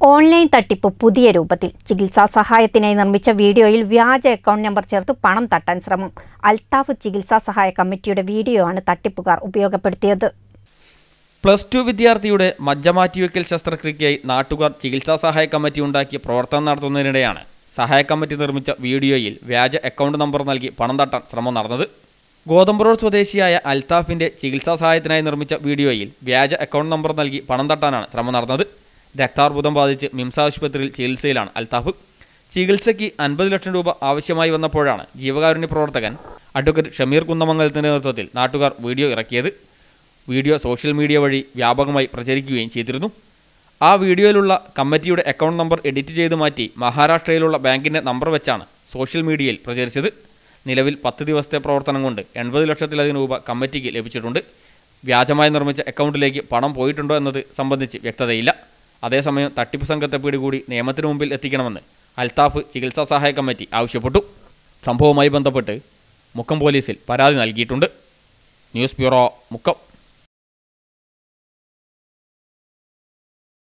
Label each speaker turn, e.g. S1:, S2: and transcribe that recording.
S1: online തട്ടിപ്പ് പുതിയ രൂപത്തിൽ ചികിത്സാ സഹായത്തിനായി നിർമ്മിച്ച വീഡിയോയിൽ വ്യാജ അക്കൗണ്ട് നമ്പർ ചേർത്ത് പണം തട്ടാൻ ശ്രമം അൽത്താഫ് ചികിത്സാ സഹായ കമ്മിറ്റിയുടെ വീഡിയോ ആണ് തട്ടിപ്പുകാർ ഉപയോഗപ്പെടുത്തിയത്
S2: പ്ലസ് ടു വിദ്യാർത്ഥിയുടെ മജ്ജ മാറ്റിവെക്കൽ ശസ്ത്രക്രിയയ്ക്കായി നാട്ടുകാർ ചികിത്സാ സഹായ കമ്മിറ്റി ഉണ്ടാക്കി പ്രവർത്തനം നടത്തുന്നതിനിടെയാണ് സഹായ കമ്മിറ്റി നിർമ്മിച്ച വീഡിയോയിൽ വ്യാജ അക്കൗണ്ട് നമ്പർ നൽകി പണം തട്ടാൻ ശ്രമം നടന്നത് ഗോതമ്പ് റോഡ് സ്വദേശിയായ അൽത്താഫിന്റെ ചികിത്സാ സഹായത്തിനായി നിർമ്മിച്ച വീഡിയോയിൽ വ്യാജ അക്കൗണ്ട് നമ്പർ നൽകി പണം തട്ടാനാണ് ശ്രമം നടന്നത് രക്താർബുദം ബാധിച്ച് മിംസ് ആശുപത്രിയിൽ ചികിത്സയിലാണ് അൽത്താഫ് ചികിത്സയ്ക്ക് അൻപത് ലക്ഷം രൂപ ആവശ്യമായി വന്നപ്പോഴാണ് ജീവകാരുണ്യ പ്രവർത്തകൻ അഡ്വക്കേറ്റ് ഷമീർ കുന്നമംഗലത്തിന്റെ നേതൃത്വത്തിൽ നാട്ടുകാർ വീഡിയോ ഇറക്കിയത് വീഡിയോ സോഷ്യൽ മീഡിയ വഴി വ്യാപകമായി പ്രചരിക്കുകയും ചെയ്തിരുന്നു ആ വീഡിയോയിലുള്ള കമ്മിറ്റിയുടെ അക്കൗണ്ട് നമ്പർ എഡിറ്റ് ചെയ്ത് മാറ്റി മഹാരാഷ്ട്രയിലുള്ള ബാങ്കിന്റെ നമ്പർ വെച്ചാണ് സോഷ്യൽ മീഡിയയിൽ പ്രചരിച്ചത് നിലവിൽ പത്ത് ദിവസത്തെ പ്രവർത്തനം കൊണ്ട് എൺപത് ലക്ഷത്തിലധികം രൂപ കമ്മിറ്റിക്ക് ലഭിച്ചിട്ടുണ്ട് വ്യാജമായി നിർമ്മിച്ച അക്കൗണ്ടിലേക്ക് പണം പോയിട്ടുണ്ടോ എന്നത് സംബന്ധിച്ച് വ്യക്തതയില്ല അതേസമയം തട്ടിപ്പ് സംഘത്തെ പിടികൂടി നിയമത്തിന് മുമ്പിൽ എത്തിക്കണമെന്ന് അൽത്താഫ് ചികിത്സാ സഹായ കമ്മിറ്റി ആവശ്യപ്പെട്ടു സംഭവവുമായി ബന്ധപ്പെട്ട് മുക്കം പോലീസിൽ പരാതി നൽകിയിട്ടുണ്ട് ന്യൂസ് ബ്യൂറോ മുക്കം